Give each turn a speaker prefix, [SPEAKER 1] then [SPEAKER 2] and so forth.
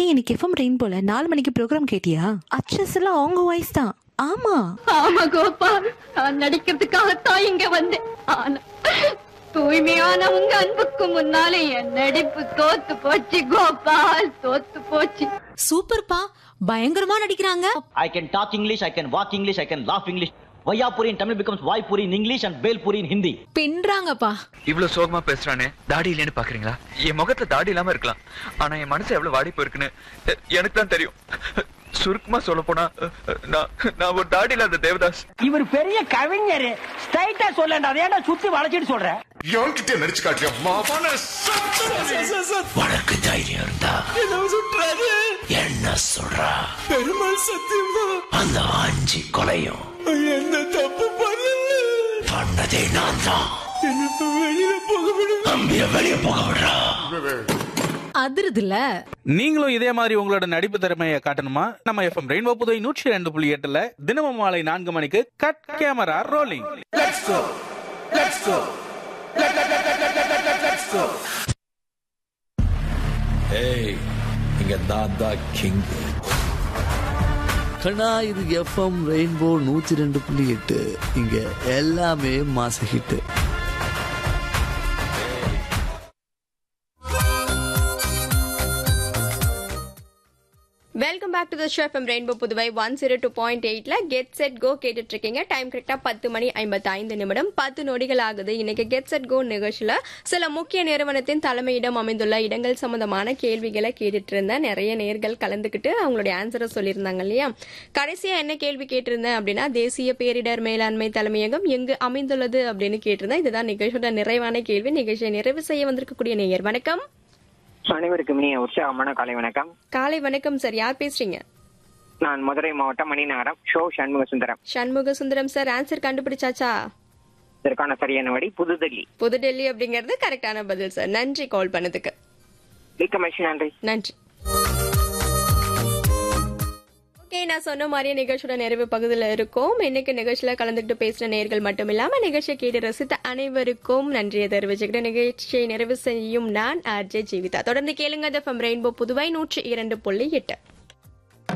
[SPEAKER 1] ஹே இன்னைக்கு FM rain போல நாலு மணிக்கு ப்ரோக்ராம் கேட்டியா அச்சஸ் எல்லாம் அவங்க வாய்ஸ் தான் ஆமா
[SPEAKER 2] ஆமா கோபால் நான் நடிக்கிறதுக்காகத்தான் இங்க வந்தேன் ஆனா தூய்மையான உங்க அன்புக்கு முன்னாலே என் நடிப்பு தோத்து போச்சு கோபால் தோத்து போச்சு
[SPEAKER 3] சூப்பர்ப்பா பயங்கரமா நடிக்கிறாங்க
[SPEAKER 4] I can talk English, I can walk English, I can laugh English. Vayapuri in Tamil becomes Vaipuri in English and Belpuri in Hindi.
[SPEAKER 3] பின்றாங்கப்பா
[SPEAKER 5] இவ்வளவு சோகமா பேசுறானே தாடி இல்லைன்னு பாக்குறீங்களா என் முகத்துல தாடி இல்லாம இருக்கலாம் ஆனா என் மனசு எவ்வளவு வாடி போயிருக்குன்னு எ- எனக்கு தான் தெரியும் சுருக்கமா சொல்ல போனா நான் நான் ஒரு தாடி இல்லாத தேவதாஸ்
[SPEAKER 6] இவர் பெரிய கவிஞர் ஸ்ட்ரைட்டா சொல்லண்டா அதை ஏன்டா சுத்தி வளைச்சிட்டு சொல்ற
[SPEAKER 7] எவன்கிட்ட நடிச்சு காட்டியா மாவான
[SPEAKER 8] உனக்கு தைரியம் இருந்தா என்ன சொல்றா பெருமாள் சத்தியமா அந்த ஆஞ்சி கொலையும் என்ன தப்பு பண்ணல பண்ணதே நான் தான் வெளியில போக விடு அம்பிய வெளிய போக விடுறா
[SPEAKER 3] அதிருதுல
[SPEAKER 9] நீங்களும் இதே மாதிரி உங்களோட நடிப்பு திறமையை காட்டணுமா நம்ம எஃப்எம் ரெயின்போ புதுவை நூற்றி ரெண்டு புள்ளி எட்டுல தினமும் மாலை நான்கு மணிக்கு கட் கேமரா ரோலிங்
[SPEAKER 8] ஏய் இங்க நான் தான் கிங் கண்ணா இது எஃப்எம் ரெயின்போ நூத்தி ரெண்டு புள்ளி எட்டு இங்க எல்லாமே மாச hit
[SPEAKER 10] welcome back to the show FM Rainbow Puduvai one zero two point எயிட்ல கெட் செட் கோ கேட்டுட்டு இருக்கீங்க டைம் கரெக்டா பத்து மணி ஐம்பத்தி ஐந்து நிமிடம் பத்து நொடிகள் ஆகுது இன்னைக்கு கெட் செட் கோ நிகழ்ச்சியில சில முக்கிய நிறுவனத்தின் தலைமையிடம் அமைந்துள்ள இடங்கள் சம்பந்தமான கேள்விகளை கேட்டுட்டு இருந்தேன் நிறைய நேர்கள் கலந்துக்கிட்டு அவங்களுடைய ஆன்சரை சொல்லியிருந்தாங்க இல்லையா கடைசியா என்ன கேள்வி கேட்டிருந்தேன் அப்படின்னா தேசிய பேரிடர் மேலாண்மை தலைமையகம் எங்கு அமைந்துள்ளது அப்படின்னு கேட்டிருந்தேன் இதுதான் நிகழ்ச்சியோட நிறைவான கேள்வி நிகழ்ச்சியை நிறைவு செய்ய வந்திருக்கக்கூடிய நேயர் வணக்கம்
[SPEAKER 6] அனைவருக்கும் இனிய உற்சாகமான காலை வணக்கம்
[SPEAKER 10] காலை வணக்கம் சார் யார் பேசுறீங்க
[SPEAKER 6] நான் மதுரை மாவட்டம் Maninagaram show Shanmuga Sundaram
[SPEAKER 10] Shanmuga Sundaram sir answer கண்டுபிடிச்சாச்சா
[SPEAKER 6] இதற்கான சரியான வழி புதுதில்லி
[SPEAKER 10] புதுடெல்லி அப்படிங்கிறது கரெக்டான பதில் சார் நன்றி கால் பண்ணதுக்கு
[SPEAKER 6] மிக்க மகிழ்ச்சி நன்றி
[SPEAKER 10] நன்றி ஓகே நான் சொன்ன மாதிரியே நிகழ்ச்சியோட நிறைவு பகுதியில் இருக்கும் இன்னைக்கு நிகழ்ச்சியில கலந்துக்கிட்டு பேசுற நேர்கள் மட்டும் இல்லாம நிகழ்ச்சியை கேட்டு ரசித்த அனைவருக்கும் நன்றியை தெரிவிச்சுக்கிட்டு நிகழ்ச்சியை நிறைவு செய்யும் நான் ஆர்ஜே ஜீவிதா தொடர்ந்து கேளுங்க ரெயின்போ புதுவை நூற்றி இரண்டு புள்ளி எட்டு